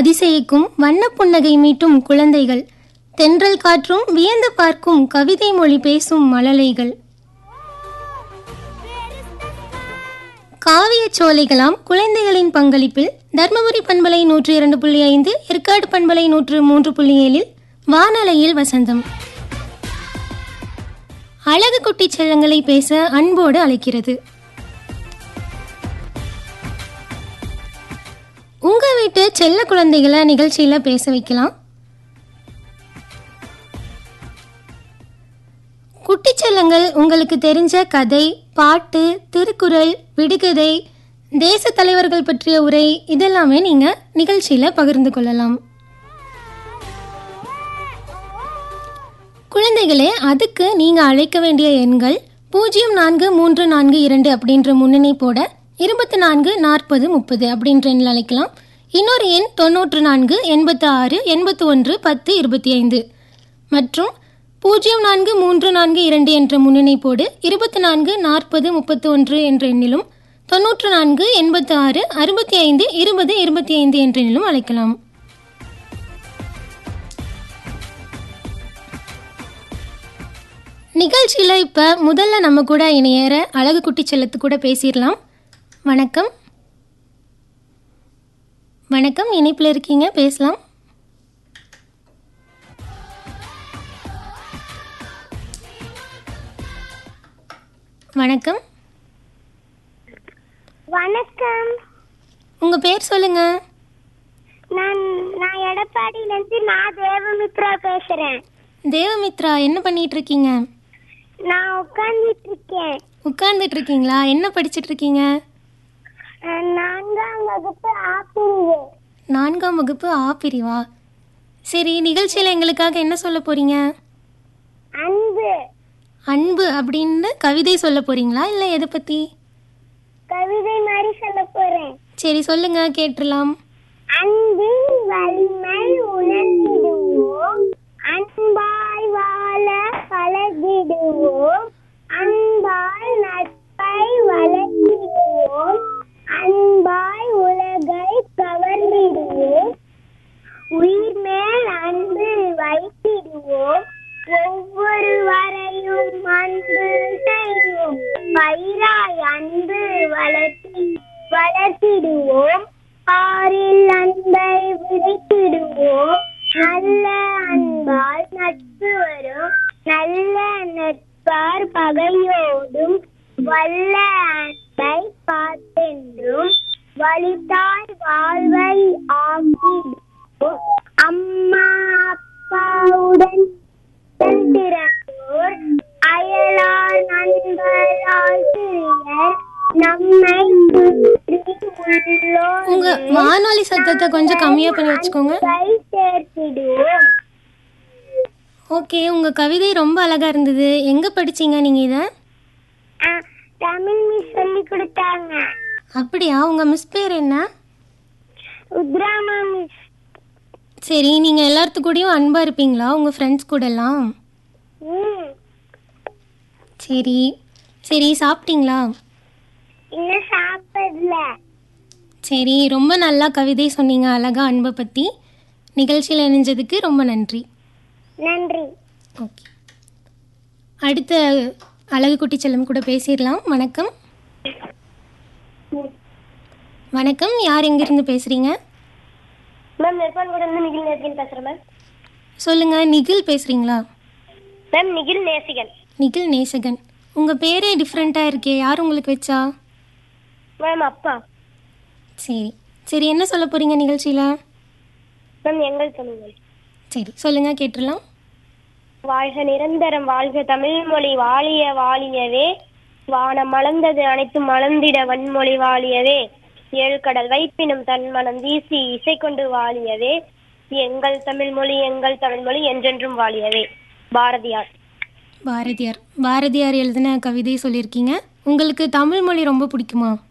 அதிசயிக்கும் வண்ணப் புன்னகை மீட்டும் குழந்தைகள் தென்றல் காற்றும் வியந்து பார்க்கும் கவிதை மொழி பேசும் மழலைகள் காவியச் சோலைகளாம் குழந்தைகளின் பங்களிப்பில் தர்மபுரி பண்பலை நூற்று இரண்டு புள்ளி ஐந்து ஏற்காடு பண்பலை நூற்று மூன்று புள்ளி ஏழில் வானலையில் வசந்தம் அழகு குட்டி செல்லங்களை பேச அன்போடு அழைக்கிறது உங்க வீட்டு செல்ல குழந்தைகளை நிகழ்ச்சியில பேச வைக்கலாம் குட்டி செல்லங்கள் உங்களுக்கு தெரிஞ்ச கதை பாட்டு திருக்குறள் விடுகதை தேச தலைவர்கள் பற்றிய உரை இதெல்லாமே நீங்க நிகழ்ச்சியில பகிர்ந்து கொள்ளலாம் குழந்தைகளே அதுக்கு நீங்க அழைக்க வேண்டிய எண்கள் பூஜ்ஜியம் நான்கு மூன்று நான்கு இரண்டு அப்படின்ற முன்னணி போட இருபத்தி நான்கு நாற்பது முப்பது அப்படின்ற எண்ணில் அழைக்கலாம் இன்னொரு எண் தொண்ணூற்று நான்கு எண்பத்து ஆறு எண்பத்து ஒன்று பத்து இருபத்தி ஐந்து மற்றும் பூஜ்ஜியம் நான்கு மூன்று நான்கு இரண்டு என்ற முன்னணி போடு இருபத்தி நான்கு நாற்பது முப்பத்து ஒன்று என்ற எண்ணிலும் தொண்ணூற்று நான்கு எண்பத்து ஆறு அறுபத்தி ஐந்து இருபது இருபத்தி ஐந்து என்ற எண்ணிலும் அழைக்கலாம் நிகழ்ச்சியில் இப்போ முதல்ல நம்ம கூட இணையற அழகு குட்டி செல்லத்து கூட பேசிடலாம் வணக்கம் வணக்கம் இணைப்பில் இருக்கீங்க பேசலாம் வணக்கம் வணக்கம் உங்கள் பேர் சொல்லுங்க நான் நான் எடப்பாடியிலேருந்து நான் தேவமித்ரா பேசுறேன் தேவமித்ரா என்ன பண்ணிட்டு இருக்கீங்க நான் உட்கார்ந்துட்டு இருக்கேன் உட்கார்ந்துட்டு இருக்கீங்களா என்ன படிச்சிட்டு இருக்கீங்க அஹ், நான்காம் வகுப்பு ஆப்பிரிவு நான்காம் வகுப்பு ஆ பிரிவா சரி நிகழ்ச்சியில் எங்களுக்காக என்ன சொல்ல போறீங்க அன்பு அன்பு அப்படின்னு கவிதை சொல்ல போறீங்களா இல்லை எதை பற்றி கவிதை மாதிரி சொல்ல போறேன் சரி சொல்லுங்க கேட்டுடலாம் அன்பின் வலிமை உணர்ந்திடுவோம் அன்பாய் வாழ பழகிடுவோம் அன்பால் நட்பை வளர்த்திடுவோம் அன்பாய் உலகை கவர்ந்திடுவோம் உயிர் மேல் அன்பு வைத்திடுவோம் ஒவ்வொருவரையும் அன்பு செய்வோம் பயிராய் அன்பு வளர்த்தி வளர்த்திடுவோம் ஆறில் அன்பை விதைத்திடுவோம் நல்ல அன்பால் நட்பு வரும் நல்ல நட்பார் பகையோடும் வல்ல அன்பை பார்த்தென்றும் வலித்தாய் வாழ்வை ஆக்கிடுவோம் அம்மா அப்பாவுடன் திறந்தோர் அயலார் நண்பர் ஆசிரியர் நம்மை சுற்றி உள்ளோர் உங்க வானொலி சத்தத்தை கொஞ்சம் கம்மியா பண்ணி வச்சுக்கோங்க கை சேர்த்திடுவோம் ஓகே உங்க கவிதை ரொம்ப அழகா இருந்தது எங்க படிச்சீங்க நீங்க இதை அஹ், தமிழ் மிஸ் சொல்லி கொடுத்தாங்க அப்படியா உங்க மிஸ் பேர் என்ன உத்ராமா மிஸ் சரி நீங்க எல்லாத்து கூடயும் அன்பா இருப்பீங்களா உங்க ஃப்ரெண்ட்ஸ் கூட எல்லாம் ம் சரி சரி சாப்பிட்டீங்களா இன்னும் சாப்பிடல சரி ரொம்ப நல்லா கவிதை சொன்னீங்க அழகா அன்பை பற்றி நிகழ்ச்சியில் இணைஞ்சதுக்கு ரொம்ப நன்றி நன்றி ஓகே அடுத்த அழகு குட்டி செல்லம் கூட பேசிடலாம் வணக்கம் வணக்கம் யார் எங்கேருந்து பேசுகிறீங்க மேம் நிர்பான் கூட இருந்து நிகில் நேசிகன் பேசுறேன் மேம் சொல்லுங்கள் நிகில் பேசுகிறீங்களா மேம் நிகில் நேசிகன் நிகில் நேசகன் உங்கள் பேரே டிஃப்ரெண்ட்டாக இருக்கே யார் உங்களுக்கு வச்சா மேம் அப்பா சரி சரி என்ன சொல்ல போகிறீங்க நிகழ்ச்சியில் மேம் எங்கள் தமிழ் சரி சொல்லுங்கள் கேட்டுடலாம் வாழ்க நிரந்தரம் வாழ்க தமிழ் மொழி வாழிய வாழியவே வானம் மலர்ந்தது அனைத்தும் மலர்ந்திட வன்மொழி வாழியவே ஏழ்கடல் வைப்பினும் தன் மனம் வீசி இசை கொண்டு வாழியவே எங்கள் தமிழ் மொழி எங்கள் தமிழ் மொழி என்றென்றும் வாழியவே பாரதியார் பாரதியார் பாரதியார் எழுதின கவிதை சொல்லியிருக்கீங்க உங்களுக்கு தமிழ் மொழி ரொம்ப பிடிக்குமா